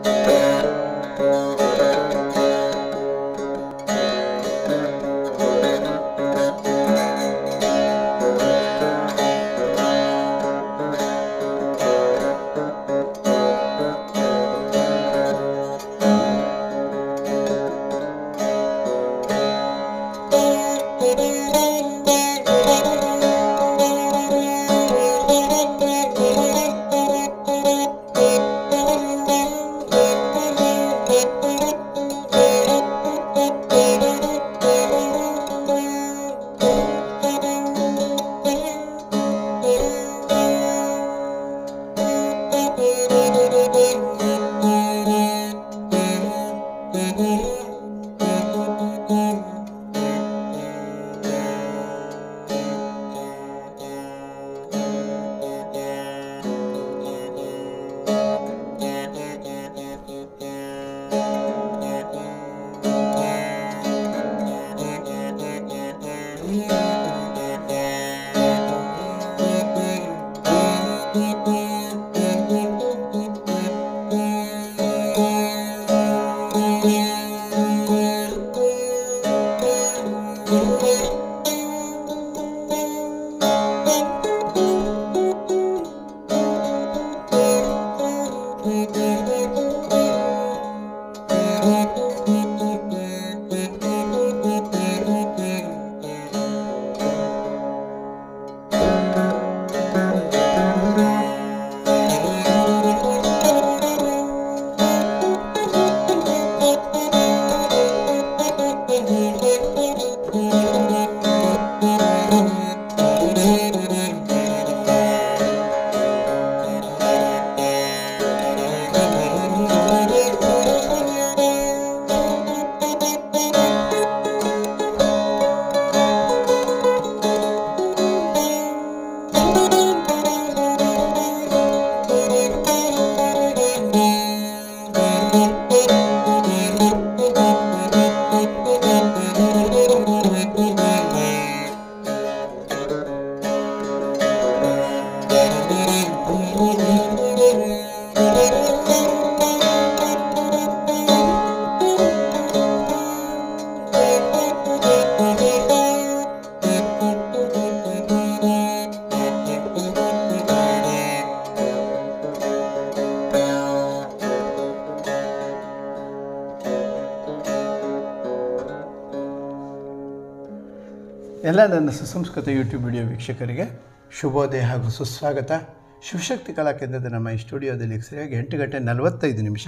ಎಲ್ಲ ನನ್ನ ಸುಸಂಸ್ಕೃತ ಯೂಟ್ಯೂಬ್ ವಿಡಿಯೋ ವೀಕ್ಷಕರಿಗೆ ಶುಭೋದಯ ಹಾಗೂ ಸುಸ್ವಾಗತ ಶಿವಶಕ್ತಿ ಕಲಾ ಕೇಂದ್ರದ ನಮ್ಮ ಈ ಸ್ಟುಡಿಯೋದಲ್ಲಿ ಸರಿಯಾಗಿ ಎಂಟು ಗಂಟೆ ನಲವತ್ತೈದು ನಿಮಿಷ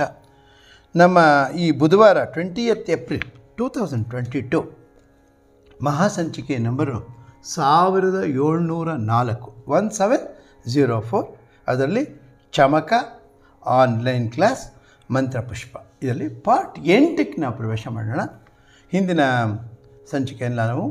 ನಮ್ಮ ಈ ಬುಧವಾರ twentieth April two thousand twenty two ಮಹಾಸಂಚಿಕೆ ನಂಬರು ಸಾವಿರದ ಏಳ್ನೂರ ನಾಲ್ಕು ಒನ್ ಸೆವೆನ್ ಝೀರೋ ಫೋರ್ ಅದರಲ್ಲಿ ಚಮಕ ಆನ್ಲೈನ್ ಕ್ಲಾಸ್ ಮಂತ್ರಪುಷ್ಪ ಇದರಲ್ಲಿ ಪಾರ್ಟ್ ಎಂಟಕ್ಕೆ ನಾವು ಪ್ರವೇಶ ಮಾಡೋಣ ಹಿಂದಿನ ಸಂಚಿಕೆಯಲ್ಲಿ ನಾವು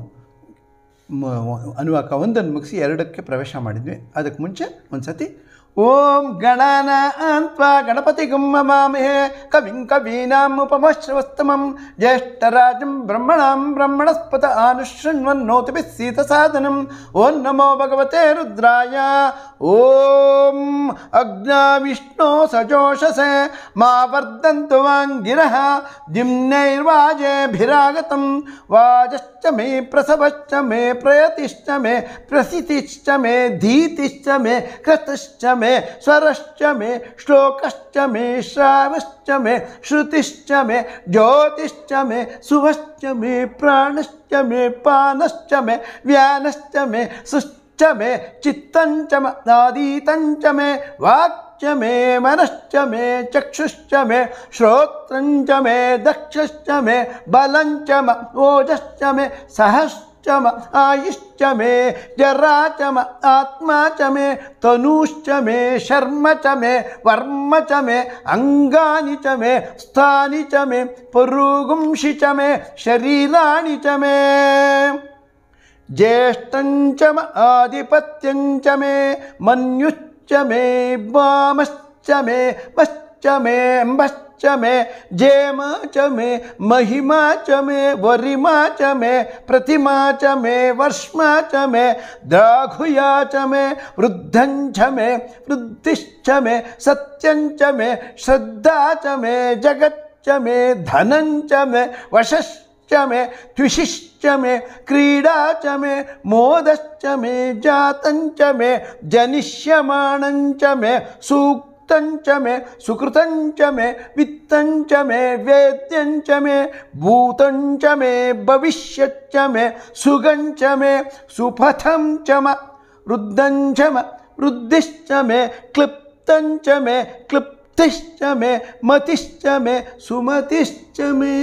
ಮ- ಅನುವಾಕ ಒಂದನ್ನು ಮುಗಿಸಿ ಎರಡಕ್ಕೆ ಪ್ರವೇಶ ಮಾಡಿದ್ವಿ ಅದಕ್ಕೆ ಮುಂಚೆ ಒಂದು ಸತಿ ಓಂ ಗಣನ ಅಂತ್ವಾ ಗಣಪತಿ ಗುಮ್ಮಮಾಮಹೇ ಕವಿಂ ಕವೀನಾಂ ಉಪಮಶ್ರವಸ್ತಮಂ ಜ್ಯೇಷ್ಠರಾಜಂ ಬ್ರಹ್ಮಣಾಂ ಬ್ರಹ್ಮಣಸ್ಪತ ಆನುಶೃಣ್ವನ್ನೋತಿ ಸೀತ ಸಾಧನಂ ಓಂ ನಮೋ ಭಗವತೆ ರುದ್ರಾಯ ಓಂ ಅಗ್ನಾ ವಿಷ್ಣು ಸಜೋಷಸೆ ಮಾ ವರ್ಧಂತು ವಾಂಗಿರಃ ದಿಮ್ನೈರ್ವಾಜೇಭಿರಾಗತಂ ವಾಜಶ್ಚ ಮೇ ಪ್ರಸವಶ್ಚ ಮೇ ಪ್ರಯತಿಶ್ಚ ಮೇ ಪ್ರಸಿತಿಶ್ಚ ಮೇ ಧೀತಿಶ್ಚ ಮೇ ಕೃತಶ್ಚ ಮೇ ಸ್ವರಶ್ಚ ಮೇ ಶ್ಲೋಕಶ್ಚ ಮೇ ಶ್ರಾವಶ್ಚ ಮೇ ಶ್ರುತಿಶ್ಚ ಮೇ ಜ್ಯೋತಿಶ್ಚ ಮೇ ಸುವಶ್ಚ ಮೇ ಪ್ರಾಣಶ್ಚ ಮೇ ಪಾನಶ್ಚ ಮೇ ವ್ಯಾನಶ್ಚ ಮೇ ಸುಶ್ಚ ಮೇ ಚಿತ್ತಂಚ ಮದಾದೀತಂಚ ಮೇ ವಾಕ್ಚ ಮೇ ಮನಶ್ಚ ಮೇ ಚಕ್ಷುಶ್ಚ ಮೇ ಶ್ರೋತ್ರಂಚ ಮೇ ದಕ್ಷಶ್ಚ ಮೇ ಬಲಂಚ ಮ ಓಜಶ್ಚ ಮೇ ಸಹಶ್ಚ ಮ ಆಯುಶ್ಚ ಮೇ ಜರಾ ಚ ಮ ಆತ್ಮ ಚ ಮೇ ತನೂಶ್ಚ ಮೇ ಶರ್ಮ ಚ ಮೇ ವರ್ಮ ಚ ಮೇ ಅಂಗಾನಿ ಚ ಮೇ ಸ್ಥಾನಿ ಚ ಮೇ ಪುರುಗುಂಷಿ ಚ ಮೇ ಶರೀರಾಣಿ ಚ ಮೇ ಜ್ಯೇಷ್ಠಂಚ ಮ ಆಧಿಪತ್ಯಂಚ ಮೇ ಮನ್ಯುಶ್ಚ ಮೇ ವಾಮಶ್ಚ ಮೇ ಮಶ್ಚ ಜಯಶ್ಚ ಮೇ ಎಂಬಶ್ಚ ಮೇ ಜೇಮ ಚ ಮೇ ಮಹಿಮಾ ಚ ಮೇ ವರಿಮಾ ಚ ಮೇ ಪ್ರತಿಮಾ ಚ ಮೇ ವರ್ಷ್ಮಾ ಚ ಮೇ ದ್ರಾಘುಯಾ ಚ ಮೇ ವೃದ್ಧಂಚ ಮೇ ವೃದ್ಧಿಶ್ಚ ಮೇ ಸತ್ಯಂಚ ಮೇ ಶ್ರದ್ಧಾ ಚ ಮೇ ಜಗಚ್ಚ ಮೇ ಧನಂಚ ಮೇ ವಶಶ್ಚ ಮೇ ತ್ವಿಷಿಶ್ಚ ಮೇ ಕ್ರೀಡಾ ಚ ಮೇ ಮೋದಶ್ಚ ಮೇ ಜಾತಂಚ ಮೇ ಜನಿಷ್ಯಮಾಣಂಚ ಮೇ ಸೂಕ್ತಂಚ ಮೇ ಸುಕೃತಂಚ ಮೇ ವಿತ್ತಂಚ ಮೇ ವೇದ್ಯಂಚ ಮೇ ಭೂತಂಚ ಮೇ ಭವಿಷ್ಯಚ್ಚ ಮೇ ಸುಗಂಚ ಮೇ ಸುಪಥಂ ಚ ಮ ವೃದ್ಧಂಚ ಮ ವೃದ್ಧಿಶ್ಚ ಮೇ ಕ್ಲಿಪ್ತಂಚ ಮೇ ಕ್ಲಿಪ್ತಿಶ್ಚ ಮೇ ಮತಿಶ್ಚ ಮೇ ಸುಮತಿಶ್ಚ ಮೇ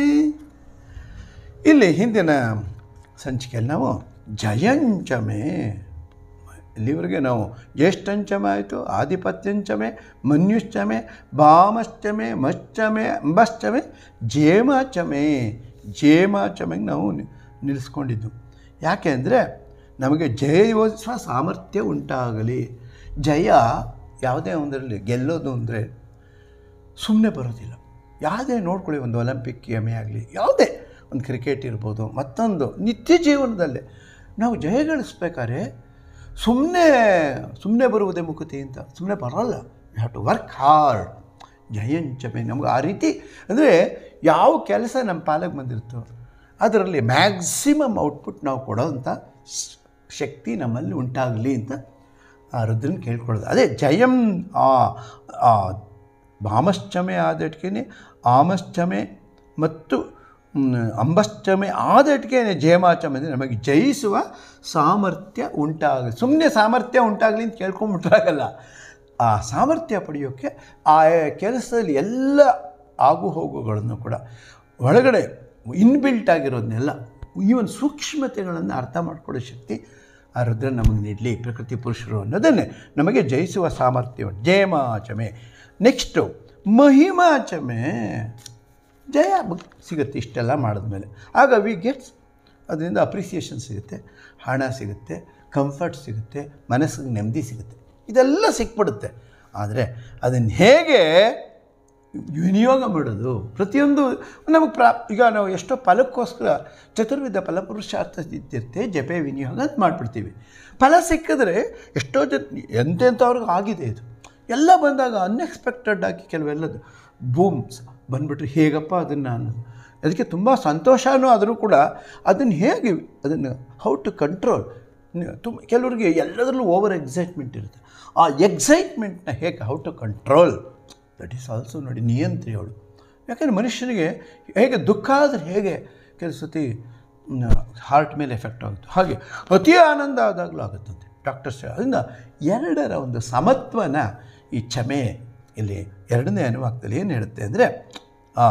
ಇಲ್ಲಿ ಹಿಂದಿನ ಸಂಚಿಕೆಯಲ್ಲಿ ನಾವು ಜಯಂಚಮೆ ಇಲ್ಲಿವರೆಗೆ ನಾವು ಜ್ಯೇಷ್ಠಂಚಮೆ ಆಯಿತು ಆಧಿಪತ್ಯಂಚಮೆ ಮನ್ಯುಶ್ಚಮೆ ಭಾಮಶ್ಚಮೆ ಮಶ್ಚಮೆ ಅಂಬಶ್ಚಮೆ ಜೇಮಾಚಮೆ ಜೇಮಾಚಮೆಗೆ ನಾವು ನಿ- ನಿಲ್ಲಿಸ್ಕೊಂಡಿದ್ದು ಯಾಕೆ ಅಂದರೆ ನಮಗೆ ಜಯಿಸುವ ಸಾಮರ್ಥ್ಯ ಉಂಟಾಗಲಿ ಜಯ ಯಾವುದೇ ಒಂದರಲ್ಲಿ ಗೆಲ್ಲೋದು ಅಂದರೆ ಸುಮ್ಮನೆ ಬರೋದಿಲ್ಲ ಯಾವುದೇ ನೋಡ್ಕೊಳ್ಳಿ ಒಂದು ಒಲಿಂಪಿಕ್ ಗೇಮೇ ಆಗಲಿ ಯಾವುದೇ ಒಂದು ಕ್ರಿಕೆಟ್ ಇರ್ಬೋದು ಮತ್ತೊಂದು ನಿತ್ಯ ಜೀವನದಲ್ಲೇ ನಾವು ಜಯ ಗಳಿಸ್ಬೇಕಾದ್ರೆ ಸುಮ್ಮನೆ ಸುಮ್ಮನೆ ಬರುವುದೇ ಮುಕುತಿ ಅಂತ ಸುಮ್ಮನೆ ಬರೋಲ್ಲ you have to work hard ಜಯಂಚಮೆ ನಮ್ಗೆ ಆ ರೀತಿ ಅಂದರೆ ಯಾವ ಕೆಲಸ ನಮ್ಮ ಪಾಲಿಗೆ ಬಂದಿರುತ್ತೋ ಅದರಲ್ಲಿ ಮ್ಯಾಕ್ಸಿಮಮ್ ಔಟ್ಪುಟ್ ನಾವು ಕೊಡೋವಂಥ ಸ್- ಶಕ್ತಿ ನಮ್ಮಲ್ಲಿ ಉಂಟಾಗಲಿ ಅಂತ ಆ ರುದ್ರನ್ ಕೇಳ್ಕೊಳ್ಳೋದು ಅದೇ ಜಯಂ ಆ ಆ ಭಾಮಶ್ಚಮೆ ಆದಟ್ಗೆ ಆಮಶ್ಚಮೆ ಮತ್ತು ಮ್, ಅಂಬಶ್ಚಮೆ ಆದಟ್ಗೆ ಜಯಮಾಚಮೆ ಅಂದರೆ ನಮಗೆ ಜಯಿಸುವ ಸಾಮರ್ಥ್ಯ ಉಂಟಾಗ ಸುಮ್ಮನೆ ಸಾಮರ್ಥ್ಯ ಉಂಟಾಗಲಿ ಅಂತ ಕೇಳ್ಕೊಂಬಿಟ್ರಾಗಲ್ಲ ಆ ಸಾಮರ್ಥ್ಯ ಪಡೆಯೋಕ್ಕೆ ಆ ಕೆಲಸದಲ್ಲಿ ಎಲ್ಲ ಆಗು ಹೋಗುಗಳನ್ನು ಕೂಡ ಒಳಗಡೆ ಇನ್ಬಿಲ್ಟ್ ಆಗಿರೋದನ್ನೆಲ್ಲ ಈವನ್ ಸೂಕ್ಷ್ಮತೆಗಳನ್ನು ಅರ್ಥ ಮಾಡ್ಕೊಳ್ಳೋ ಶಕ್ತಿ ಆ ರುದ್ರ ನಮಗೆ ನೀಡಲಿ ಪ್ರಕೃತಿ ಪುರುಷರು ಅನ್ನೋದನ್ನೇ ನಮಗೆ ಜಯಿಸುವ ಸಾಮರ್ಥ್ಯ ಉಂಟು. ಜಯಮಾಚಮೆ ನೆಕ್ಸ್ಟು ಮಹಿಮಾಚಮೆ ಜಯ ಬ- ಸಿಗುತ್ತೆ ಇಷ್ಟೆಲ್ಲ ಮಾಡಿದ್ಮೇಲೆ ಆಗ ವಿ ಗೆಟ್ಸ್ ಅದರಿಂದ ಅಪ್ರಿಸಿಯೇಷನ್ ಸಿಗುತ್ತೆ ಹಣ ಸಿಗುತ್ತೆ ಕಂಫರ್ಟ್ ಸಿಗುತ್ತೆ ಮನಸ್ಸಿಗೆ ನೆಮ್ಮದಿ ಸಿಗುತ್ತೆ ಇದೆಲ್ಲ ಸಿಕ್ಬಿಡುತ್ತೆ ಆದರೆ ಅದನ್ನು ಹೇಗೆ ವಿನಿಯೋಗ ಮಾಡೋದು ಪ್ರತಿಯೊಂದು ನಮಗೆ ಪ್ರಾ ಈಗ ನಾವು ಎಷ್ಟೋ ಫಲಕ್ಕೋಸ್ಕರ ಚತುರ್ವಿಧ ಫಲಪುರುಷಾರ್ಥ ಇದ್ದಿರುತ್ತೆ ಜಪೆ ವಿನಿಯೋಗ ಅಂತ ಮಾಡಿಬಿಡ್ತೀವಿ ಫಲ ಸಿಕ್ಕಿದ್ರೆ ಎಷ್ಟೋ ಜನ ಎಂತೆಂಥವ್ರಿಗೆ ಆಗಿದೆ ಇದು ಎಲ್ಲ ಬಂದಾಗ ಅನ್ಎಕ್ಸ್ಪೆಕ್ಟೆಡ್ ಆಗಿ ಕೆಲವೆಲ್ಲದು ಬೂಮ್ಸ್ ಬಂದ್ಬಿಟ್ರೆ ಹೇಗಪ್ಪ ಅದನ್ನು ಅನ್ನೋದು ಅದಕ್ಕೆ ತುಂಬ ಸಂತೋಷನೂ ಆದರೂ ಕೂಡ ಅದನ್ನು ಹೇಗೆ ಅದನ್ನು ಹೌ ಟು ಕಂಟ್ರೋಲ್ ತುಂಬ ಕೆಲವರಿಗೆ ಎಲ್ಲದರಲ್ಲೂ ಓವರ್ ಎಕ್ಸೈಟ್ಮೆಂಟ್ ಇರುತ್ತೆ ಆ ಎಕ್ಸೈಟ್ಮೆಂಟ್ನ ಹೇಗೆ how to control that is also ನೋಡಿ ನಿಯಂತ್ರಿ ಅವಳು ಯಾಕಂದರೆ ಮನುಷ್ಯನಿಗೆ ಹೇಗೆ ದುಃಖ ಆದರೆ ಹೇಗೆ ಕೆಲವು ಸತಿ ಹಾರ್ಟ್ ಮೇಲೆ ಎಫೆಕ್ಟ್ ಆಗುತ್ತೆ ಹಾಗೆ ಅತಿ ಆನಂದ ಆದಾಗಲೂ ಆಗುತ್ತಂತೆ ಡಾಕ್ಟರ್ಸ್ ಅದರಿಂದ ಎರಡರ ಒಂದು ಸಮತ್ವನ ಈ ಕ್ಷಮೆ ಇಲ್ಲಿ ಎರಡನೇ ಅನುವಾಕ್ತದಲ್ಲಿ ಏನು ಹೇಳುತ್ತೆ ಅಂದರೆ ಆ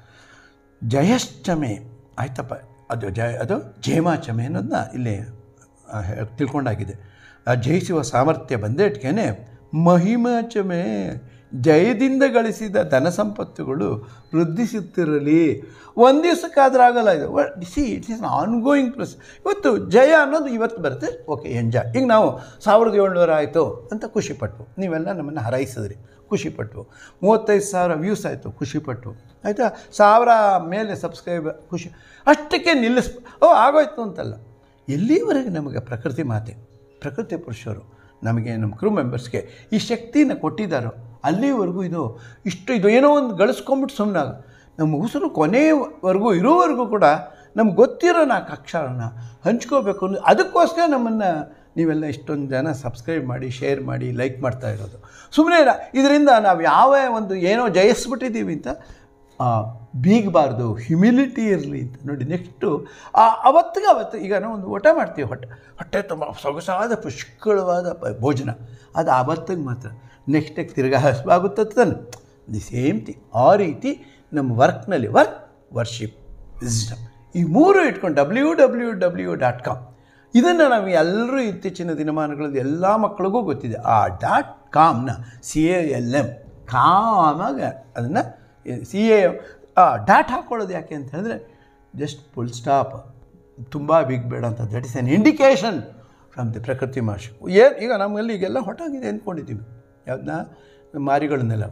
ಜಯಶ್ಚಮೆ ಆಯ್ತಪ್ಪ ಅದು ಜಯ ಅದು ಜಯಮಾಚಮೆ ಅನ್ನೋದನ್ನ ಇಲ್ಲಿ ಆ, ಹೇ- ತಿಳ್ಕೊಂಡಾಗಿದೆ ಆ ಜಯಿಸುವ ಸಾಮರ್ಥ್ಯ ಬಂದೇಟ್ಗೆ ಮಹಿಮಾಚಮೆ ಜಯದಿಂದ ಗಳಿಸಿದ ಧನ ಸಂಪತ್ತುಗಳು ವೃದ್ಧಿಸುತ್ತಿರಲಿ ಒಂದು ದಿವಸಕ್ಕಾದ್ರೆ ಆಗಲ್ಲ ಇದು see it's is on going process ಇವತ್ತು ಜಯ ಅನ್ನೋದು ಇವತ್ತು ಬರುತ್ತೆ ಓಕೆ ಎಂಜಾಯ್ ಈಗ ನಾವು ಸಾವಿರದ ಏಳ್ನೂರು ಆಯಿತು ಅಂತ ಖುಷಿಪಟ್ವು ನೀವೆಲ್ಲ ನಮ್ಮನ್ನು ಹರೈಸಿದ್ರಿ ಖುಷಿಪಟ್ವು ಮೂವತ್ತೈದು ಸಾವಿರ ವ್ಯೂಸ್ ಆಯಿತು ಖುಷಿಪಟ್ವು ಆಯಿತಾ ಸಾವಿರ ಮೇಲೆ ಸಬ್ಸ್ಕ್ರೈಬ್ ಖುಷಿ ಅಷ್ಟಕ್ಕೆ ನಿಲ್ಲಿಸ್ ಓ ಆಗೋಯ್ತು ಅಂತಲ್ಲ ಎಲ್ಲಿವರೆಗೆ ನಮಗೆ ಪ್ರಕೃತಿ ಮಾತೆ ಪ್ರಕೃತಿ ಪುರುಷರು ನಮಗೆ ನಮ್ಮ ಕ್ರೂ ಮೆಂಬರ್ಸ್ಗೆ ಈ ಶಕ್ತಿನ ಕೊಟ್ಟಿದ್ದಾರೋ ಅಲ್ಲಿವರೆಗೂ ಇದು ಇಷ್ಟು ಇದು ಏನೋ ಒಂದು ಗಳಿಸ್ಕೊಂಬಿಟ್ಟು ಸುಮ್ಮನಾಗ ನಮ್ಮ ಉಸಿರು ಕೊನೆಯವರೆಗೂ ಇರೋವರೆಗೂ ಕೂಡ ನಮ್ಗೆ ಗೊತ್ತಿರೋ ನಾಲ್ಕು ಅಕ್ಷರನ ಹಂಚ್ಕೋಬೇಕು ಅನ್ನೋ ಅದಕ್ಕೋಸ್ಕರ ನಮ್ಮನ್ನು ನೀವೆಲ್ಲ ಇಷ್ಟೊಂದು ಜನ ಸಬ್ಸ್ಕ್ರೈಬ್ ಮಾಡಿ ಶೇರ್ ಮಾಡಿ ಲೈಕ್ ಮಾಡ್ತಾ ಇರೋದು ಸುಮ್ಮನೆ ಇದರಿಂದ ನಾವು ಯಾವ ಒಂದು ಏನೋ ಜಯಿಸ್ಬಿಟ್ಟಿದ್ದೀವಿ ಅಂತ ಆ, ಬೀಗಬಾರ್ದು ಹ್ಯುಮಿಲಿಟಿ ಇರಲಿ ಅಂತ ನೋಡಿ ನೆಕ್ಸ್ಟು ಆ ಅವತ್ತಿಗೆ ಅವತ್ತು ಈಗ ನಾವು ಒಂದು ಊಟ ಮಾಡ್ತೀವಿ ಹೊಟ್ಟೆ ಹೊಟ್ಟೆ ತುಂಬ ಸೊಗಸಾದ ಪುಷ್ಕಳವಾದ ಪ- ಭೋಜನ ಅದು ಆವತ್ತಿಗೆ ಮಾತ್ರ ನೆಕ್ಸ್ಟಿಗೆ ತಿರ್ಗಾ ಹಸುವಾಗುತ್ತೆ ತಾನೆ ದಿ ಸೇಮ್ ಥಿಂಗ್ ಆ ರೀತಿ ನಮ್ಮ ವರ್ಕ್ನಲ್ಲಿ ವರ್ಕ್ ವರ್ಷಿಪ್ ವಿಸ್ಡಮ್ ಈ ಮೂರು ಇಟ್ಕೊಂಡು W W W dot com ಇದನ್ನು ನಾವು ಎಲ್ಲರೂ ಇತ್ತೀಚಿನ ದಿನಮಾನಗಳಲ್ಲಿ ಎಲ್ಲ ಮಕ್ಕಳಿಗೂ ಗೊತ್ತಿದೆ ಆ ಡಾಟ್ ಕಾಮ್ನ ಸಿ ಎ ಎಲ್ ಎಮ್ ಕಾಮಾಗ ಅದನ್ನು ಸಿ ಎ ಆ ಡಾಟ್ ಹಾಕ್ಕೊಳ್ಳೋದು ಯಾಕೆ ಅಂತ ಹೇಳಿದ್ರೆ ಜಸ್ಟ್ ಫುಲ್ ಸ್ಟಾಪ್ ತುಂಬ ಬಿಗ್ ಬೇಡ ಅಂತ that is an indication from the ಪ್ರಕೃತಿ ಮಾಷ ಏನು ಈಗ ನಮ್ಮಲ್ಲಿ ಈಗೆಲ್ಲ ಹೊಟ್ಟಾಗಿದೆ ಅಂದ್ಕೊಂಡಿದ್ದೀವಿ ಯಾವ್ದನ್ನ ಮಾರಿಗಳನ್ನೆಲ್ಲ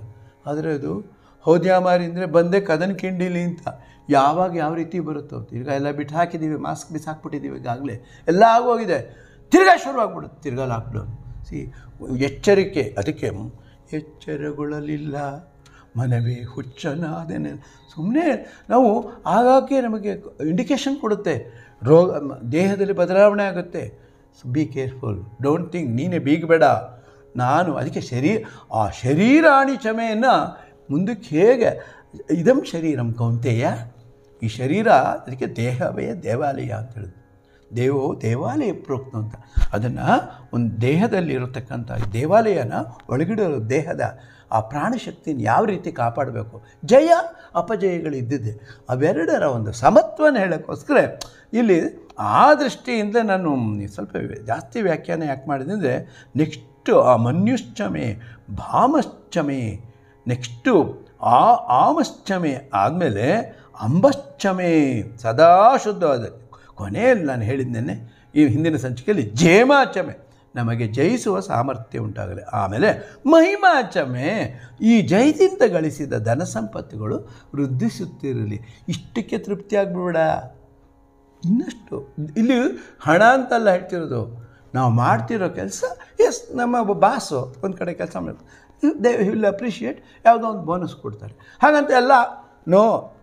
ಆದರೆ ಅದು ಹೌದ್ಯಾಮಾರಿ ಅಂದರೆ ಬಂದೆ ಕದನ ಕಿಂಡಿಲಿ ಅಂತ ಯಾವಾಗ ಯಾವ ರೀತಿ ಬರುತ್ತೋ ತಿರ್ಗಾ ಎಲ್ಲ ಬಿಟ್ಟು ಹಾಕಿದ್ದೀವಿ ಮಾಸ್ಕ್ ಬಿಸಾಕ್ಬಿಟ್ಟಿದ್ದೀವಿ ಈಗಾಗಲೇ ಎಲ್ಲ ಆಗೋಗಿದೆ ತಿರ್ಗಾ ಶುರುವಾಗ್ಬಿಡುತ್ತೆ ತಿರ್ಗಾ ಲಾಕ್ಡೌನ್ ಸಿ ಎಚ್ಚರಿಕೆ ಅದಕ್ಕೆ ಎಚ್ಚರಗೊಳ್ಳಲಿಲ್ಲ ಮನವೇ ಹುಚ್ಚನಾದನೆ ಸುಮ್ಮನೆ ನಾವು ಆಗಾಗ್ಗೆ ನಮಗೆ ಇಂಡಿಕೇಶನ್ ಕೊಡುತ್ತೆ ರೋಗ ಮ- ದೇಹದಲ್ಲಿ ಬದಲಾವಣೆ ಆಗುತ್ತೆ ಬಿ ಕೇರ್ಫುಲ್ ಡೋಂಟ್ ಥಿಂಕ್ ನೀನೇ ಬೀಗಬೇಡ ನಾನು ಅದಕ್ಕೆ ಶರೀ ಆ ಶರೀರಾಣಿ ಚಮೆಯನ್ನು ಮುಂದಕ್ಕೆ ಹೇಗೆ ಇದಂ ಶರೀರಂ ಕೌಂತೆಯ ಈ ಶರೀರ ಅದಕ್ಕೆ ದೇಹವೇ ದೇವಾಲಯ ಅಂತ ಹೇಳಿದ್ರು ದೇವೋ ದೇವಾಲಯ ಪ್ರೋಕ್ತ ಅಂತ ಅದನ್ನು ಒಂದು ದೇಹದಲ್ಲಿರತಕ್ಕಂಥ ದೇವಾಲಯನ ಒಳಗಡೆ ಇರೋ ದೇಹದ ಆ ಪ್ರಾಣಶಕ್ತಿನ ಯಾವ ರೀತಿ ಕಾಪಾಡಬೇಕು ಜಯ ಅಪಜಯಗಳು ಇದ್ದಿದ್ದೆ ಅವೆರಡರ ಒಂದು ಸಮತ್ವನ ಹೇಳೋಕ್ಕೋಸ್ಕರ ಇಲ್ಲಿ ಆ ದೃಷ್ಟಿಯಿಂದ ನಾನು ಸ್ವಲ್ಪ ಜಾಸ್ತಿ ವ್ಯಾಖ್ಯಾನ ಯಾಕೆ ಮಾಡಿದೆ ಅಂದರೆ ನೆಕ್ಸ್ಟು ಆ ಮನ್ಯುಶ್ಚಮೆ ಭಾಮಶ್ಚಮೆ ನೆಕ್ಸ್ಟು ಆ ಆಮಶ್ಚಮೆ ಆದಮೇಲೆ ಅಂಬಶ್ಚಮೆ ಸದಾ ಶುದ್ಧವಾದ ಕೊನೆಯಲ್ಲಿ ನಾನು ಹೇಳಿದ್ದೇನೆ ಈ ಹಿಂದಿನ ಸಂಚಿಕೆಯಲ್ಲಿ ಜೇಮಾಚಮೆ ನಮಗೆ ಜಯಿಸುವ ಸಾಮರ್ಥ್ಯ ಉಂಟಾಗಲಿ ಆಮೇಲೆ ಮಹಿಮಾಚಮೆ ಈ ಜಯದಿಂದ ಗಳಿಸಿದ ಧನ ಸಂಪತ್ತುಗಳು ವೃದ್ಧಿಸುತ್ತಿರಲಿ ಇಷ್ಟಕ್ಕೆ ತೃಪ್ತಿ ಆಗ್ಬಿಡ ಇನ್ನಷ್ಟು ಇಲ್ಲಿ ಹಣ ಅಂತಲ್ಲ ಹೇಳ್ತಿರೋದು ನಾವು ಮಾಡ್ತಿರೋ ಕೆಲಸ ಎಸ್ ನಮ್ಮ ಒಬ್ಬ ಬಾಸು ಒಂದು ಕಡೆ ಕೆಲಸ ಮಾಡಿ ದೇ ವಿಲ್ ಅಪ್ರಿಷಿಯೇಟ್ ಯಾವುದೋ ಒಂದು ಬೋನಸ್ ಕೊಡ್ತಾರೆ ಹಾಗಂತ ಎಲ್ಲ no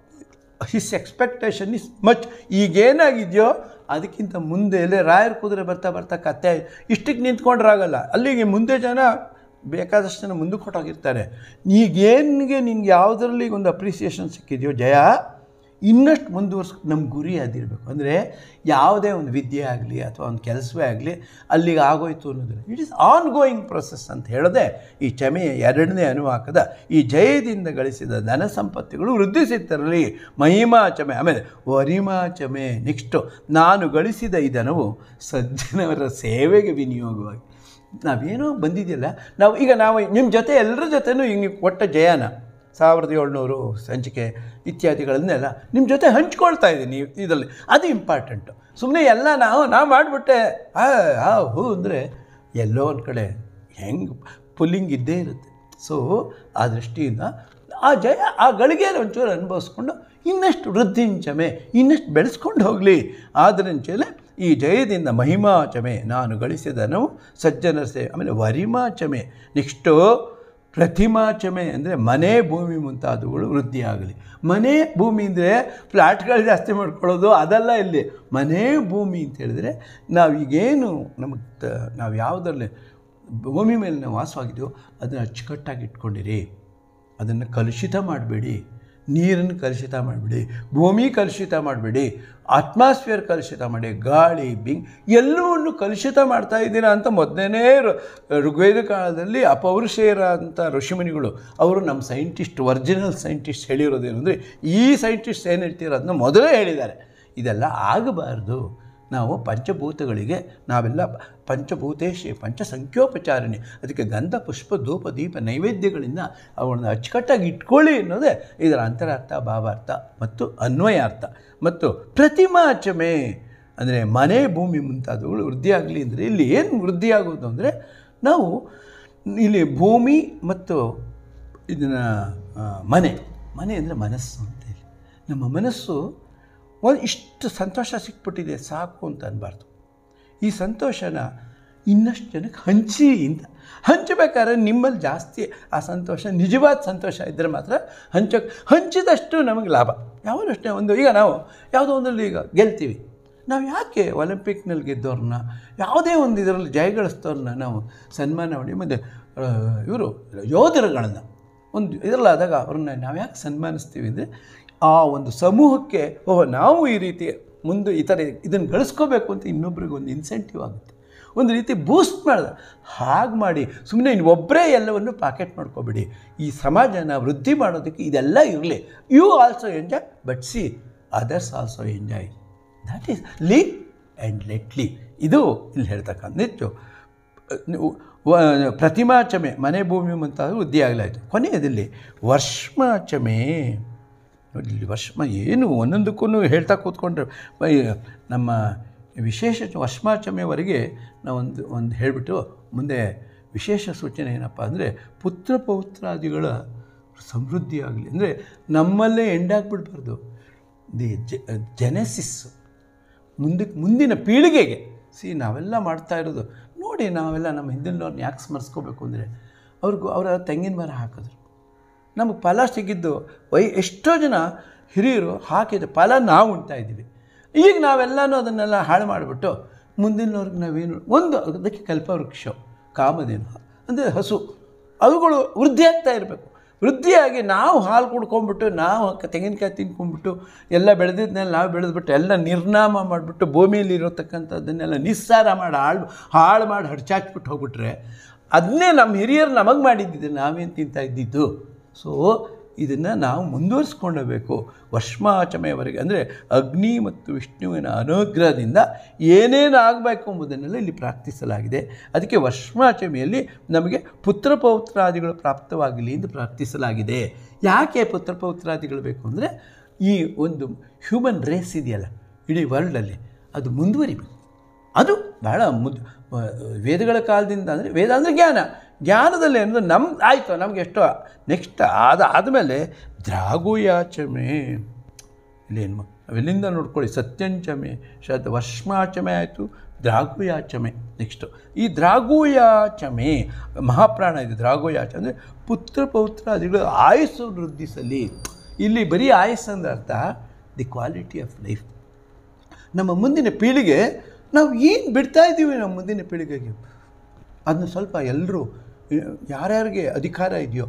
his expectation is much ಈಗೇನಾಗಿದೆಯೋ ಅದಕ್ಕಿಂತ ಮುಂದೆ ಎಲ್ಲೇ ರಾಯರ್ ಕುದುರೆ ಬರ್ತಾ ಬರ್ತಾ ಕತ್ತೆ ಇಷ್ಟಕ್ಕೆ ನಿಂತ್ಕೊಂಡ್ರಾಗಲ್ಲ ಅಲ್ಲಿಗೆ ಮುಂದೆ ಜನ ಬೇಕಾದಷ್ಟು ಜನ ಮುಂದಕ್ಕೆ ಹೊಟ್ಟೋಗಿರ್ತಾರೆ ಈಗೇನಿಗೆ ನಿನ್ಗೆ ಯಾವುದರಲ್ಲಿ ಒಂದು ಅಪ್ರಿಸಿಯೇಷನ್ ಸಿಕ್ಕಿದೆಯೋ ಜಯ ಇನ್ನಷ್ಟು ಮುಂದುವರ್ಸ್ ನಮ್ಮ ಗುರಿ ಅದಿರಬೇಕು ಅಂದರೆ ಯಾವುದೇ ಒಂದು ವಿದ್ಯೆ ಆಗಲಿ ಅಥವಾ ಒಂದು ಕೆಲಸವೇ ಆಗಲಿ ಅಲ್ಲಿಗೆ ಆಗೋಯ್ತು ಅನ್ನೋದಿಲ್ಲ it is on going process ಅಂತ ಹೇಳದೆ ಈ ಚಮೆಯ ಎರಡನೇ ಅನುವಾಕದ ಈ ಜಯದಿಂದ ಗಳಿಸಿದ ಧನ ಸಂಪತ್ತಿಗಳು ವೃದ್ಧಿಸುತ್ತಿರಲಿ ಮಹಿಮಾ ಚಮೆ ಆಮೇಲೆ ವರಿಮಾ ಚಮೆ ನೆಕ್ಸ್ಟು ನಾನು ಗಳಿಸಿದ ಈ ಧನವು ಸಜ್ಜನವರ ಸೇವೆಗೆ ವಿನಿಯೋಗವಾಗಿ ನಾವೇನೋ ಬಂದಿದೆಯಲ್ಲ ನಾವು ಈಗ ನಾವು ನಿಮ್ಮ ಜೊತೆ ಎಲ್ಲರ ಜೊತೆನೂ ಹಿಂಗೆ ಕೊಟ್ಟ ಜಯನ ಸಾವಿರದ ಏಳ್ನೂರು ಸಂಚಿಕೆ ಇತ್ಯಾದಿಗಳನ್ನೆಲ್ಲ ನಿಮ್ಮ ಜೊತೆ ಹಂಚ್ಕೊಳ್ತಾ ಇದ್ದೀನಿ ಇದರಲ್ಲಿ ಅದು ಇಂಪಾರ್ಟೆಂಟು ಸುಮ್ಮನೆ ಎಲ್ಲ ನಾವು ನಾವು ಮಾಡಿಬಿಟ್ಟೆ ಆ ಆ ಹೂ ಅಂದರೆ ಎಲ್ಲೋ ಒಂದು ಕಡೆ ಹೆಂಗೆ ಪುಲ್ಲಿಂಗ್ ಇದ್ದೇ ಇರುತ್ತೆ ಸೊ ಆ ದೃಷ್ಟಿಯಿಂದ ಆ ಜಯ ಆ ಗಳಿಗೆ ಒಂಚೂರು ಅನುಭವಿಸ್ಕೊಂಡು ಇನ್ನಷ್ಟು ವೃದ್ಧಿಂಚಮೆ ಇನ್ನಷ್ಟು ಬೆಳೆಸ್ಕೊಂಡು ಹೋಗಲಿ ಆದರಿಂಚಲೆ ಈ ಜಯದಿಂದ ಮಹಿಮಾಚಮೆ ನಾನು ಗಳಿಸಿದನು ಸಜ್ಜನರ ಸೇವೆ ಆಮೇಲೆ ವರಿಮಾಚಮೆ ನೆಕ್ಸ್ಟು ಪ್ರತಿಮಾಚಮೆ ಅಂದರೆ ಮನೆ ಭೂಮಿ ಮುಂತಾದವುಗಳು ವೃದ್ಧಿಯಾಗಲಿ ಮನೆ ಭೂಮಿ ಅಂದರೆ ಫ್ಲ್ಯಾಟ್ಗಳು ಜಾಸ್ತಿ ಮಾಡ್ಕೊಳ್ಳೋದು ಅದಲ್ಲ ಇಲ್ಲಿ ಮನೆ ಭೂಮಿ ಅಂತ ಹೇಳಿದ್ರೆ ನಾವು ಈಗೇನು ನಮಗೆ ತ ನಾವು ಯಾವುದರಲ್ಲಿ ಭೂಮಿ ಮೇಲೆ ನಾವು ವಾಸವಾಗಿದ್ದೀವೋ ಅದನ್ನು ಅಚ್ಚುಕಟ್ಟಾಗಿ ಇಟ್ಕೊಂಡಿರಿ ಅದನ್ನು ಕಲುಷಿತ ಮಾಡಬೇಡಿ ನೀರನ್ನು ಕಲುಷಿತ ಮಾಡಬೇಡಿ ಭೂಮಿ ಕಲುಷಿತ ಮಾಡಬೇಡಿ ಅಟ್ಮಾಸ್ಫಿಯರ್ ಕಲುಷಿತ ಮಾಡಿ ಗಾಳಿ ಬಿಂಗ್ ಎಲ್ಲವನ್ನು ಕಲುಷಿತ ಮಾಡ್ತಾ ಇದ್ದೀರಾ ಅಂತ ಮೊದಲನೇ ಋಗ್ವೇದ ಕಾಲದಲ್ಲಿ ಅಪೌರುಷೇಯರ ಅಂತ ಋಷಿಮುನಿಗಳು ಅವರು ನಮ್ಮ ಸೈಂಟಿಸ್ಟ್ ಒರಿಜಿನಲ್ ಸೈಂಟಿಸ್ಟ್ ಹೇಳಿರೋದೇನು ಅಂದರೆ ಈ ಸೈಂಟಿಸ್ಟ್ ಏನು ಹೇಳ್ತೀರೋ ಅದನ್ನ ಮೊದಲೇ ಹೇಳಿದ್ದಾರೆ ಇದೆಲ್ಲ ಆಗಬಾರ್ದು ನಾವು ಪಂಚಭೂತಗಳಿಗೆ ನಾವೆಲ್ಲ ಪಂಚಭೂತೇಶಿ ಪಂಚಸಂಖ್ಯೋಪಚಾರಿಣಿ ಅದಕ್ಕೆ ಗಂಧ ಪುಷ್ಪ ಧೂಪ ದೀಪ ನೈವೇದ್ಯಗಳಿಂದ ಅವುಗಳನ್ನ ಅಚ್ಚುಕಟ್ಟಾಗಿ ಇಟ್ಕೊಳ್ಳಿ ಅನ್ನೋದೇ ಇದರ ಅಂತರಾರ್ಥ ಭಾವಾರ್ಥ ಮತ್ತು ಅನ್ವಯಾರ್ಥ ಮತ್ತು ಪ್ರತಿಮಾಚಮೆ ಅಂದರೆ ಮನೆ ಭೂಮಿ ಮುಂತಾದವುಗಳು ವೃದ್ಧಿಯಾಗಲಿ ಅಂದರೆ ಇಲ್ಲಿ ಏನು ವೃದ್ಧಿಯಾಗೋದು ಅಂದರೆ ನಾವು ಇಲ್ಲಿ ಭೂಮಿ ಮತ್ತು ಇದನ್ನು ಮನೆ ಮನೆ ಅಂದರೆ ಮನಸ್ಸು ಅಂತ ಹೇಳಿ ನಮ್ಮ ಮನಸ್ಸು ಒಂದು ಇಷ್ಟು ಸಂತೋಷ ಸಿಕ್ಬಿಟ್ಟಿದೆ ಸಾಕು ಅಂತ ಅನ್ಬಾರ್ದು ಈ ಸಂತೋಷನ ಇನ್ನಷ್ಟು ಜನಕ್ಕೆ ಹಂಚಿ ಅಂತ ಹಂಚಬೇಕಾದ್ರೆ ನಿಮ್ಮಲ್ಲಿ ಜಾಸ್ತಿ ಆ ಸಂತೋಷ ನಿಜವಾದ ಸಂತೋಷ ಇದ್ದರೆ ಮಾತ್ರ ಹಂಚೋಕ್ಕೆ ಹಂಚಿದಷ್ಟು ನಮಗೆ ಲಾಭ ಯಾವಾಗಲೂ ಒಂದು ಈಗ ನಾವು ಯಾವುದೋ ಒಂದರಲ್ಲಿ ಈಗ ಗೆಲ್ತೀವಿ ನಾವು ಯಾಕೆ ಒಲಿಂಪಿಕ್ನಲ್ಲಿ ಗೆದ್ದವ್ರನ್ನ ಯಾವುದೇ ಒಂದು ಇದರಲ್ಲಿ ಜಯಗಳಿಸ್ತವ್ರನ್ನ ನಾವು ಸನ್ಮಾನ ಮಾಡಿ ಮತ್ತು ಇವರು ಯೋಧರುಗಳನ್ನ ಒಂದು ಇದರಲ್ಲಾದಾಗ ಅವ್ರನ್ನ ನಾವು ಯಾಕೆ ಸನ್ಮಾನಿಸ್ತೀವಿ ಅಂದರೆ ಆ ಒಂದು ಸಮೂಹಕ್ಕೆ ಓಹ್ ನಾವು ಈ ರೀತಿ ಮುಂದೆ ಈ ಥರ ಇದನ್ನು ಗಳಿಸ್ಕೋಬೇಕು ಅಂತ ಇನ್ನೊಬ್ರಿಗೆ ಒಂದು ಇನ್ಸೆಂಟಿವ್ ಆಗುತ್ತೆ ಒಂದು ರೀತಿ ಬೂಸ್ಟ್ ಮಾಡಿದ ಹಾಗೆ ಮಾಡಿ ಸುಮ್ಮನೆ ಇನ್ನು ಒಬ್ಬರೇ ಎಲ್ಲವನ್ನು ಪಾಕೆಟ್ ಮಾಡ್ಕೋಬೇಡಿ ಈ ಸಮಾಜನ ವೃದ್ಧಿ ಮಾಡೋದಕ್ಕೆ ಇದೆಲ್ಲ ಇರಲಿ you also enjoy but see others also enjoy that is live and let live ಇದು ಇಲ್ಲಿ ಹೇಳ್ತಕ್ಕಂಥದ್ದು ವ- ಪ್ರತಿಮಾಚಮೆ ಮನೆ ಭೂಮಿ ಮುಂತಾದ ವೃದ್ಧಿ ಆಗಲಾಯಿತು ಕೊನೆಯದಲ್ಲಿ ವರ್ಷಮಾಚಮೆ ನೋಡಿ ಇಲ್ಲಿ ವರ್ಷಮ ಏನು ಒಂದೊಂದಕ್ಕೂ ಹೇಳ್ತಾ ಕೂತ್ಕೊಂಡ್ರೆ ಬೈ- ನಮ್ಮ ವಿಶೇಷ ವರ್ಷಮಾಚಮೆವರೆಗೆ ನಾವೊಂದು ಒಂದು ಹೇಳಿಬಿಟ್ಟು ಮುಂದೆ ವಿಶೇಷ ಸೂಚನೆ ಏನಪ್ಪ ಅಂದರೆ ಪುತ್ರ ಪೌತ್ರಾದಿಗಳ ಸಮೃದ್ಧಿ ಆಗಲಿ ಅಂದರೆ ನಮ್ಮಲ್ಲೇ ಎಂಡಾಗ್ಬಿಡ್ಬಾರ್ದು ದಿ ಜೆನೆಸಿಸ್ಸು ಮುಂದಕ್ಕೆ ಮುಂದಿನ ಪೀಳಿಗೆಗೆ ಸಿ ನಾವೆಲ್ಲ ಮಾಡ್ತಾ ಇರೋದು ನೋಡಿ ನಾವೆಲ್ಲ ನಮ್ಮ ಹಿಂದಿನವ್ರನ್ನ ಯಾಕೆ ಸ್ಮರಿಸ್ಕೋಬೇಕು ಅಂದರೆ ಅವ್ರಿಗೂ ಅವರ ತೆಂಗಿನ ಮರ ಹಾಕಿದ್ರು ನಮಗೆ ಫಲ ಸಿಕ್ಕಿದ್ದು ವೈ ಎಷ್ಟೋ ಜನ ಹಿರಿಯರು ಹಾಕಿದ ಫಲ ನಾವು ಉಣ್ತಾ ಇದ್ದೀವಿ ಈಗ ನಾವೆಲ್ಲನೂ ಅದನ್ನೆಲ್ಲ ಹಾಳು ಮಾಡಿಬಿಟ್ಟು ಮುಂದಿನವ್ರಿಗೆ ನಾವೇನು ಒಂದು ಅದಕ್ಕೆ ಕಲ್ಪವೃಕ್ಷ ಕಾಮಧೇನು ಅಂದರೆ ಹಸು ಅವುಗಳು ವೃದ್ಧಿ ಆಗ್ತಾ ಇರಬೇಕು ವೃದ್ಧಿಯಾಗಿ ನಾವು ಹಾಲು ಕುಡ್ಕೊಂಡ್ಬಿಟ್ಟು ನಾವು ಕ- ತೆಂಗಿನಕಾಯಿ ತಿನ್ಕೊಂಡ್ಬಿಟ್ಟು ಎಲ್ಲ ಬೆಳೆದಿದ್ದನ್ನೆಲ್ಲ ನಾವು ಬೆಳೆದ್ಬಿಟ್ಟು ಎಲ್ಲ ನಿರ್ನಾಮ ಮಾಡಿಬಿಟ್ಟು ಭೂಮಿಯಲ್ಲಿ ಇರತಕ್ಕಂಥದ್ದನ್ನೆಲ್ಲ ನಿಸ್ಸಾರ ಮಾಡಿ ಹಾಳು ಹಾಳು ಮಾಡಿ ಹಡ್ಚಾಚ್ಬಿಟ್ಟು ಹೋಗ್ಬಿಟ್ರೆ ಅದನ್ನೇ ನಮ್ಮ ಹಿರಿಯರು ನಮಗೆ ಮಾಡಿದ್ದಿದ್ದು ನಾವೇನು ತಿಂತಾ ಇದ್ದಿದ್ದು ಸೊ ಇದನ್ನು ನಾವು ಮುಂದುವರಿಸ್ಕೊಂಡಬೇಕು ವರ್ಷಮಾಚಮೆಯವರೆಗೆ ಅಂದರೆ ಅಗ್ನಿ ಮತ್ತು ವಿಷ್ಣುವಿನ ಅನುಗ್ರಹದಿಂದ ಏನೇನು ಆಗಬೇಕು ಎಂಬುದನ್ನೆಲ್ಲ ಇಲ್ಲಿ ಪ್ರಾರ್ಥಿಸಲಾಗಿದೆ ಅದಕ್ಕೆ ವರ್ಷಮಾಚಮೆಯಲ್ಲಿ ನಮಗೆ ಪುತ್ರ ಪೌತ್ರಾದಿಗಳು ಪ್ರಾಪ್ತವಾಗಲಿ ಎಂದು ಪ್ರಾರ್ಥಿಸಲಾಗಿದೆ ಯಾಕೆ ಪುತ್ರ ಪೌತ್ರಾದಿಗಳು ಬೇಕು ಅಂದರೆ ಈ ಒಂದು ಹ್ಯೂಮನ್ ರೇಸ್ ಇದೆಯಲ್ಲ ಇಡೀ ವರ್ಲ್ಡಲ್ಲಿ ಅದು ಮುಂದುವರಿಬೇಕು ಅದು ಬಹಳ ಮುದ್ ವೇದಗಳ ಕಾಲದಿಂದ ಅಂದರೆ ವೇದ ಅಂದರೆ ಜ್ಞಾನ ಜ್ಞಾನದಲ್ಲಿ ಅಂದರೆ ನಮ್ಮ ಆಯಿತು ನಮಗೆ ಎಷ್ಟೋ ನೆಕ್ಸ್ಟ್ ಆದ ಆದಮೇಲೆ ದ್ರಾಗುಯಾಚಮೆ ಇಲ್ಲೇನು ಅವೆಲ್ಲಿಂದ ನೋಡ್ಕೊಳ್ಳಿ ಸತ್ಯಂಚಮೆ ಶತ ವರ್ಷಮಾಚಮೆ ಆಯಿತು ದ್ರಾಗುಯಾಚಮೆ ನೆಕ್ಸ್ಟು ಈ ದ್ರಾಗುಯಾಚಮೆ ಮಹಾಪ್ರಾಣ ಇದೆ ದ್ರಾಗುಯಾಚ ಅಂದರೆ ಪುತ್ರ ಪೌತ್ರಾದಿಗಳು ಆಯುಸ್ಸು ವೃದ್ಧಿಸಲಿ ಇಲ್ಲಿ ಬರೀ ಆಯುಸ್ಸು ಅಂದ್ರೆ ಅರ್ಥ ದಿ ಕ್ವಾಲಿಟಿ ಆಫ್ ಲೈಫ್ ನಮ್ಮ ಮುಂದಿನ ಪೀಳಿಗೆ ನಾವು ಏನು ಬಿಡ್ತಾ ಇದ್ದೀವಿ ನಮ್ಮ ಮುಂದಿನ ಪೀಳಿಗೆಗೆ ಅದನ್ನ ಸ್ವಲ್ಪ ಎಲ್ಲರೂ ಯಾರ್ಯಾರಿಗೆ ಅಧಿಕಾರ ಇದೆಯೋ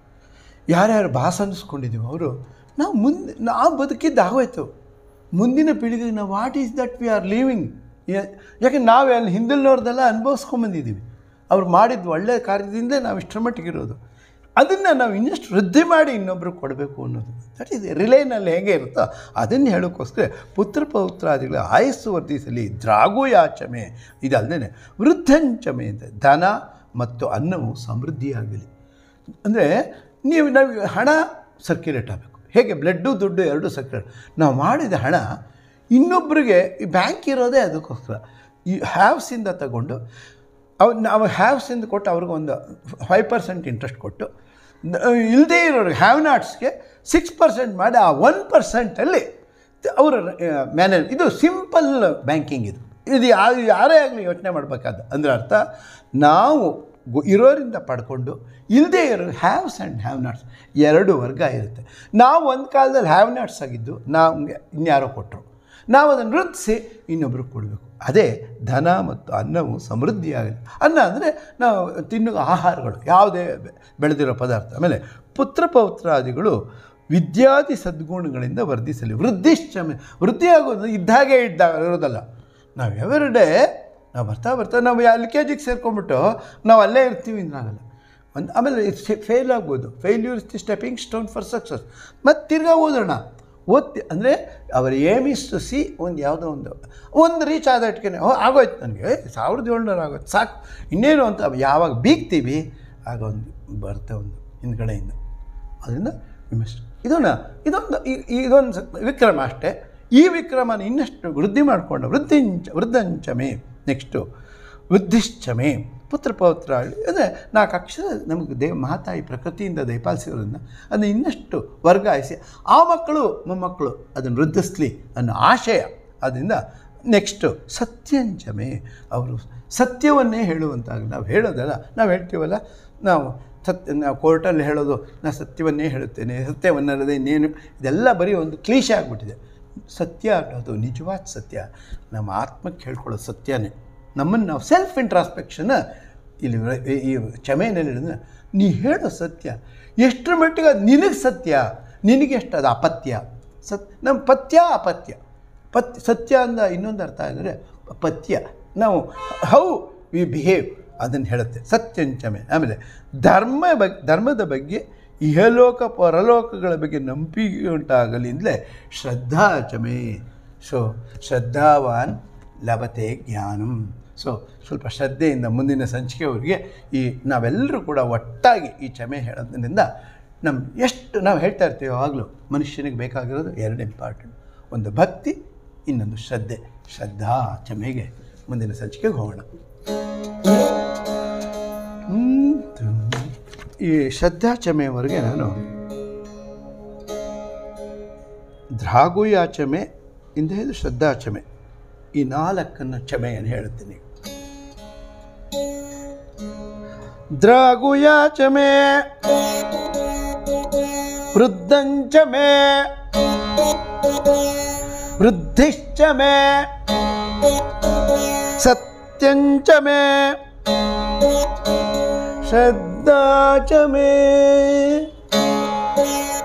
ಯಾರ್ಯಾರು ಬಾಸ್ ಅನ್ನಿಸ್ಕೊಂಡಿದ್ದೀವೋ ಅವರು ನಾವು ಮುಂದೆ ನಾವು ಬದುಕಿದ್ದು ಆಗೋಯ್ತು ಮುಂದಿನ ಪೀಳಿಗೆಗೆ ನಾವು what is that we are leaving ಯಾಕೆ ನಾವು ಅಲ್ಲಿ ಹಿಂದಿನವ್ರದ್ದೆಲ್ಲ ಅನುಭವಿಸ್ಕೊಂಬಂದಿದ್ದೀವಿ ಅವ್ರು ಮಾಡಿದ ಒಳ್ಳೆಯ ಕಾರ್ಯದಿಂದ ನಾವು ಇಷ್ಟರ ಮಟ್ಟಿಗೆ ಇರೋದು ಅದನ್ನು ನಾವು ಇನ್ನಷ್ಟು ವೃದ್ಧಿ ಮಾಡಿ ಇನ್ನೊಬ್ರಿಗೆ ಕೊಡಬೇಕು ಅನ್ನೋದು ದಟ್ ಈಸ್ ರಿಲೇನಲ್ಲಿ ಹೇಗೆ ಇರುತ್ತೋ ಅದನ್ನು ಹೇಳೋಕ್ಕೋಸ್ಕರ ಪುತ್ರ ಪೌತ್ರಾದಿಗಳ ಆಯಸ್ಸು ವರ್ಧಿಸಲಿ ದ್ರಾಗುಯಾಚಮೆ ಇದಲ್ಲದೆ ವೃದ್ಧಂಚಮೆ ಅಂತ ಧನ ಮತ್ತು ಅನ್ನವು ಸಮೃದ್ಧಿಯಾಗಲಿ ಅಂದರೆ ನೀವು ನಾವು ಹಣ ಸರ್ಕ್ಯುಲೇಟ್ ಆಗಬೇಕು ಹೇಗೆ ಬ್ಲಡ್ಡು ದುಡ್ಡು ಎರಡು ಸರ್ಕ್ಯುಲೇಟ್ ನಾವು ಮಾಡಿದ ಹಣ ಇನ್ನೊಬ್ಬರಿಗೆ ಈ ಬ್ಯಾಂಕ್ ಇರೋದೇ ಅದಕ್ಕೋಸ್ಕರ ಈ ಹ್ಯಾವ್ಸಿಂದ ತಗೊಂಡು ಅವ್ ನಾವು ಹ್ಯಾವ್ಸಿಂದ ಕೊಟ್ಟು ಅವ್ರಿಗೊಂದು ಫೈವ್ ಪರ್ಸೆಂಟ್ ಇಂಟ್ರೆಸ್ಟ್ ಕೊಟ್ಟು ಇಲ್ಲದೇ ಇರೋರಿಗೆ ಹ್ಯಾವ್ ನಾಟ್ಸ್ಗೆ ಸಿಕ್ಸ್ ಪರ್ಸೆಂಟ್ ಮಾಡಿ ಆ ಒನ್ ಪರ್ಸೆಂಟಲ್ಲಿ ಅವರ ಮ್ಯಾನೇಜ್ ಇದು ಸಿಂಪಲ್ ಬ್ಯಾಂಕಿಂಗ್ ಇದು ಇದು ಯಾ ಯಾರೇ ಆಗಲಿ ಯೋಚನೆ ಮಾಡಬೇಕಾದ ಅಂದರೆ ಅರ್ಥ ನಾವು ಗು- ಇರೋರಿಂದ ಪಡ್ಕೊಂಡು ಇಲ್ಲದೇ ಇರೋ ಹ್ಯಾವ್ಸ್ ಆ್ಯಂಡ್ ಹ್ಯಾವ್ ನಾಟ್ಸ್ ಎರಡು ವರ್ಗ ಇರುತ್ತೆ ನಾವು ಒಂದು ಕಾಲದಲ್ಲಿ ಹ್ಯಾವ್ ನಾಟ್ಸ್ ಆಗಿದ್ದು ನಮಗೆ ಇನ್ಯಾರೋ ಕೊಟ್ಟರು ನಾವು ಅದನ್ನು ವೃದ್ಧಿಸಿ ಇನ್ನೊಬ್ರಿಗೆ ಕೊಡಬೇಕು ಅದೇ ಧನ ಮತ್ತು ಅನ್ನವು ಸಮೃದ್ಧಿಯಾಗಲಿ ಅನ್ನ ಅಂದರೆ ನಾವು ತಿನ್ನುವ ಆಹಾರಗಳು ಯಾವುದೇ ಬೆ- ಬೆಳೆದಿರೋ ಪದಾರ್ಥ ಆಮೇಲೆ ಪುತ್ರ ಪೌತ್ರಾದಿಗಳು ವಿದ್ಯಾದಿ ಸದ್ಗುಣಗಳಿಂದ ವರ್ಧಿಸಲಿ ವೃದ್ಧಿಶ್ಚಮೆ ವೃದ್ಧಿಯಾಗೋದು ಇದ್ದಾಗೆ ಇದ್ದಾಗ ಇರೋದಲ್ಲ ನಾವು ಎವರಿ ಡೇ ನಾವು ಬರ್ತಾ ಬರ್ತಾ ನಾವು ಎಲ್ ಕೆ ಜಿಗೆ ಸೇರ್ಕೊಂಡ್ಬಿಟ್ಟು ನಾವು ಅಲ್ಲೇ ಇರ್ತೀವಿ ಅಂದಾಗಲ್ಲ ಒಂದು ಆಮೇಲೆ ಫೇಲ್ ಆಗ್ಬೋದು failure is the stepping stone for success ಮತ್ತು ತಿರ್ಗಾ ಓದೋಣ ಓದ್ತಿ ಅಂದರೆ ಅವರ ಏಮ್ ಇಸ್ ಟು ಸಿ ಒಂದು ಯಾವುದೋ ಒಂದು ಒಂದು ರೀಚ್ ಆದ ಇಟ್ಕೆ ಓ ಆಗೋಯ್ತು ನನಗೆ ಸಾವಿರದ ಏಳ್ನೂರು ಆಗೋಯ್ತು ಸಾಕು ಇನ್ನೇನು ಅಂತ ಯಾವಾಗ ಬೀಗ್ತೀವಿ ಆಗ ಒಂದು ಬರುತ್ತೆ ಒಂದು ಹಿಂದ್ಗಡೆಯಿಂದ ಅದರಿಂದ ವಿಮರ್ಶೆ ಇದನ್ನು ಇದೊಂದು ಈ- ಈ- ಇದೊಂದು ಸ- ವಿಕ್ರಮ ಅಷ್ಟೇ ಈ ವಿಕ್ರಮನ ಇನ್ನಷ್ಟು ವೃದ್ಧಿ ಮಾಡಿಕೊಂಡು ವೃದ್ಧಿಂಚ ವೃದ್ಧಂಚಮೆ ನೆಕ್ಸ್ಟು ವೃದ್ಧಿಶ್ಚಮೆ ಪುತ್ರ ಪೌತ್ರ ಅಂದರೆ ನಾಲ್ಕು ಅಕ್ಷರ ನಮಗೆ ದೇವ ಮಹಾತಾಯಿ ಪ್ರಕೃತಿಯಿಂದ ದಯಪಾಲಿಸಿರೋದ್ರಿಂದ ಅದನ್ನು ಇನ್ನಷ್ಟು ವರ್ಗಾಯಿಸಿ ಆ ಮಕ್ಕಳು ಮೊಮ್ಮಕ್ಕಳು ಅದನ್ನು ವೃದ್ಧಿಸ್ಲಿ ಅನ್ನೋ ಆಶಯ ಅದರಿಂದ ನೆಕ್ಸ್ಟು ಸತ್ಯಂಚಮೆ ಅವರು ಸತ್ಯವನ್ನೇ ಹೇಳುವಂತಾಗಲಿ ನಾವು ಹೇಳೋದಲ್ಲ ನಾವು ಹೇಳ್ತೀವಲ್ಲ ನಾವು ಸತ್ಯ ನಾವು ಕೋರ್ಟಲ್ಲಿ ಹೇಳೋದು ನಾನು ಸತ್ಯವನ್ನೇ ಹೇಳುತ್ತೇನೆ ಸತ್ಯವನ್ನಲ್ಲದೆ ಇನ್ನೇನು ಇದೆಲ್ಲ ಬರೀ ಒಂದು ಕ್ಲೀಶೆ ಆಗಿಬಿಟ್ಟಿದೆ ಸತ್ಯ ಅನ್ನೋದು ನಿಜವಾದ ಸತ್ಯ ನಮ್ಮ ಆತ್ಮಕ್ಕೆ ಹೇಳ್ಕೊಳ್ಳೋ ಸತ್ಯನೇ ನಮ್ಮನ್ನು ನಾವು ಸೆಲ್ಫ್ ಇಂಟ್ರಾಸ್ಪೆಕ್ಷನ್ ಇಲ್ಲಿ ವ- ಈ ಕ್ಷಮೆಯಲ್ಲಿ ಹೇಳಿದ್ರೆ ನೀ ಹೇಳೋ ಸತ್ಯ ಎಷ್ಟರ ಮಟ್ಟಿಗೆ ಅದು ನಿನಗೆ ಸತ್ಯ ನಿನಗೆ ಎಷ್ಟು ಅದು ಅಪತ್ಯ ಸತ್ ನಮ್ಮ ಪಥ್ಯ ಅಪತ್ಯ ಪತ್ ಸತ್ಯ ಅಂದ ಇನ್ನೊಂದು ಅರ್ಥ ಅಂದರೆ ಪಥ್ಯ ನಾವು ಹೌ ವಿ ಬಿಹೇವ್ ಅದನ್ನು ಹೇಳುತ್ತೆ ಸತ್ಯಂಚಮೆ ಆಮೇಲೆ ಧರ್ಮ ಬಗ್ಗೆ ಧರ್ಮದ ಬಗ್ಗೆ ಇಹಲೋಕ ಪರಲೋಕಗಳ ಬಗ್ಗೆ ನಂಬಿಕೆ ಉಂಟಾಗಲಿಂದಲೇ ಶ್ರದ್ಧಾಚಮೆ ಸೊ ಶ್ರದ್ಧಾವಾನ್ ಲಭತೆ ಜ್ಞಾನಂ ಸೊ ಸ್ವಲ್ಪ ಶ್ರದ್ಧೆಯಿಂದ ಮುಂದಿನ ಸಂಚಿಕೆಯವರೆಗೆ ಈ ನಾವೆಲ್ಲರೂ ಕೂಡ ಒಟ್ಟಾಗಿ ಈ ಕ್ಷಮೆ ಹೇಳೋದ್ರಿಂದ ನಮ್ಮ ಎಷ್ಟು ನಾವು ಹೇಳ್ತಾ ಇರ್ತೀವಿ ಯಾವಾಗಲೂ ಮನುಷ್ಯನಿಗೆ ಬೇಕಾಗಿರೋದು ಎರಡು ಇಂಪಾರ್ಟೆಂಟ್ ಒಂದು ಭಕ್ತಿ ಇನ್ನೊಂದು ಶ್ರದ್ಧೆ ಶ್ರದ್ಧಾ ಕ್ಷಮೆಗೆ ಮುಂದಿನ ಸಂಚಿಕೆಗೆ ಹೋಗೋಣ ಹ್ಮ್. ಈ ಶ್ರದ್ಧಾ ಕ್ಷಮೆಯವರೆಗೆ ನಾನು ಧ್ರಾಗುಯಾಚಮೆ ಇಂದ ಹಿಡಿದು ಶ್ರದ್ಧಾಚಮೆ ಈ ನಾಲ್ಕನ್ನು ಚಮೆಯನ್ನು ಹೇಳ್ತೀನಿ ದ್ರಾಗುಯಾಚಮೆ ವೃದ್ಧಂಚ ಮೇ ವೃದ್ಧಿಶ್ಚ ಮೇ ಸತ್ಯಂಚ ಮೇ ಶ್ರದ್ಧಾ ಚ ಮೇ